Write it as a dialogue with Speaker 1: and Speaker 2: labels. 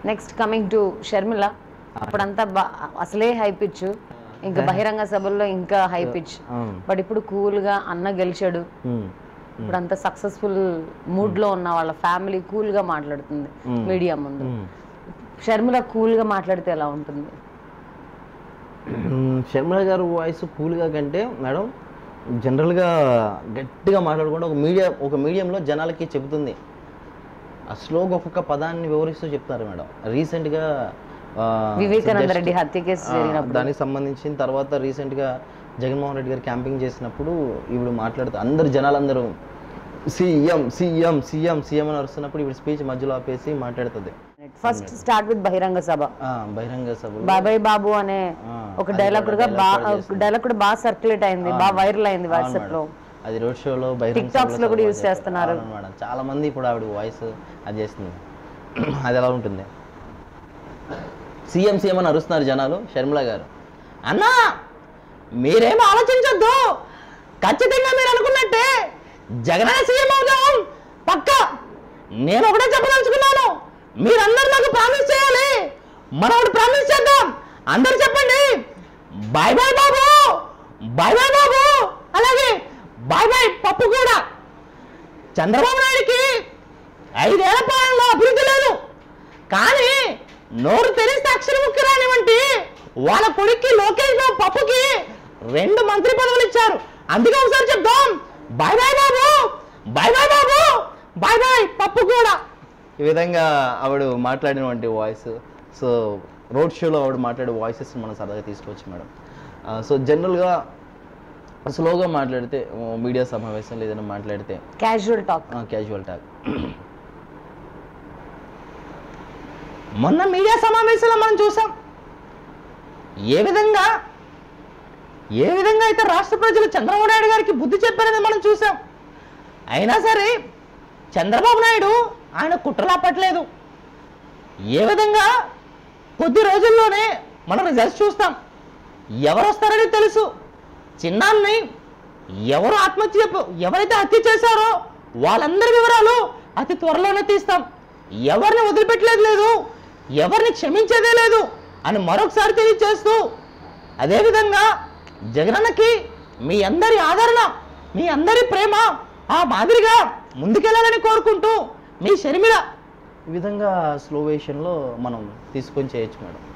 Speaker 1: Next coming to Sharmila అప్పుడంతా బా అసలే హై పిచ్ ఇంకా బహిరంగ సభల్లో ఇంకా హై పిచ్
Speaker 2: అవును.
Speaker 1: బట్ ఇప్పుడు కూల్ గా అన్న గెలిచాడు
Speaker 2: ఉమ్.
Speaker 1: ఇప్పుడు అంత సక్సెస్ఫుల్ మూడ్ లో ఉన్న వాళ్ళ ఫ్యామిలీ కూల్ గా మాట్లాడుతుంది మీడియా ముందు
Speaker 2: ఉమ్.
Speaker 1: షర్మిల కూల్ గా మాట్లాడితే ఎలా ఉంటుంది
Speaker 2: మ్మ్. షర్మిల గారు వాయిస్ కూల్గా కంటే మేడం జనరల్గా గట్టిగా మాట్లాడకుండా ఒక మీడియా ఒక మీడియంలో జనాలకి చెబుతుంది ఆ స్లోగా ఒక్కొక్క పదాన్ని వివరిస్తూ చెప్తారు మేడం రీసెంట్గా ఆ,
Speaker 1: వివేకానంద
Speaker 2: just-
Speaker 1: రెడ్డి హత్య కేసు
Speaker 2: ఆ,
Speaker 1: జరిగినప్పుడు
Speaker 2: దానికి సంబంధించిన తర్వాత రీసెంట్గా జగన్మోహన్ రెడ్డి గారు క్యాంపింగ్ చేసినప్పుడు ఇప్పుడు మాట్లాడుతూ అందరు జనాలందరూ సీఎం సీఎం సీఎం సీఎం అని వస్తున్నప్పుడు ఇప్పుడు స్పీచ్ మధ్యలో ఆపేసి మాట్లాడుతుంది
Speaker 1: ఫస్ట్ స్టార్ట్ విత్ బహిరంగ సభ
Speaker 2: ఆ, బహిరంగ సభలో
Speaker 1: బాబాయ్ బాబు అనే
Speaker 2: ఆ,
Speaker 1: ఒక
Speaker 2: అది
Speaker 1: డైలాగ్
Speaker 2: కూడా
Speaker 1: కూడా
Speaker 2: dialogue
Speaker 1: బాగా
Speaker 2: కూడా చేసింది.
Speaker 1: డైలాగ్ కూడా బాగా సర్క్యులేట్ అయింది బాగా వైరల్ అయింది
Speaker 2: అవును
Speaker 1: వాట్సాప్ లో
Speaker 2: మేడం. అది రోడ్ షోలో బహిరంగ
Speaker 1: TikToks
Speaker 2: సభలో
Speaker 1: లో కూడా
Speaker 2: చాలా
Speaker 1: use
Speaker 2: బాగా
Speaker 1: చేస్తున్నారు.
Speaker 2: అవును మేడం చాలా మంది ఇప్పుడు ఆవిడ వాయిస్ అది చేస్తుంది అది ఎలా ఉంటుంది సీఎం సీఎం అని అరుస్తున్నారు జనాలు షర్మిల గారు అన్నా మీరేం ఆలోచించొద్దు ఖచ్చితంగా మీరు అనుకున్నట్టే జగన్ సీఎం అవుతాం పక్క నేను ఒకటే చెప్పదలుచుకున్నాను మీరందరూ నాకు ప్రామిస్ చేయాలి మనం ఒకటి ప్రామిస్ చేద్దాం అందరు చెప్పండి bye bye Babu bye bye Babu అలాగే బాయ్ బాయ్ పప్పు కూడా చంద్రబాబు నాయుడికి ఐదేళ్ల పాలనలో అభివృద్ధి లేదు కానీ నోరు తెరిస్తే అక్షరముక్కి రానివంటి వాళ్ళ కొడుక్కి లోకేష్ బాబు పప్పుకి రెండు మంత్రి పదవులు ఇచ్చారు అందుకే ఒకసారి చెప్దాం bye bye Babu bye bye Babu bye bye Pappu కూడా ఈ విధంగా ఆవిడ మాట్లాడినటువంటి వాయిస్ సో రోడ్ షోలో ఆవిడ మాట్లాడే వాయిసెస్ మనం సరదాగా తీసుకోవచ్చు మేడం సో జనరల్గా స్లోగా మాట్లాడితే మీడియా సమావేశంలో ఏదైనా మాట్లాడితే
Speaker 1: క్యాజువల్ టాక్
Speaker 2: క్యాజువల్ టాక్ మొన్న మీడియా సమావేశంలో మనం చూసాం ఏ విధంగా ఏ విధంగా అయితే రాష్ట్ర ప్రజలు చంద్రబాబు నాయుడు గారికి బుద్ధి చెప్పారని మనం చూసాం అయినా సరే చంద్రబాబు నాయుడు ఆయన కుట్రలు ఆపట్లేదు ఏ విధంగా కొద్ది రోజుల్లోనే మనం రిజల్ట్స్ చూస్తాం ఎవరు వస్తారని తెలుసు చిన్నాన్ని ఎవరు ఆత్మహత్య చెప్ప- ఎవరైతే హత్య చేశారో వాళ్ళందరి వివరాలు అతి త్వరలోనే తీస్తాం ఎవరిని వదిలిపెట్టలేదు లేదు ఎవరిని క్షమించేదే లేదు అని మరొకసారి తెలియజేస్తూ అదేవిధంగా జగనన్నకి మీ అందరి ఆదరణ మీ అందరి ప్రేమ ఆ మాదిరిగా ముందుకెళ్ళాలని కోరుకుంటూ మీ షర్మిల ఈ విధంగా స్లో వేషన్లో మనం తీసుకొని చేయొచ్చు మేడం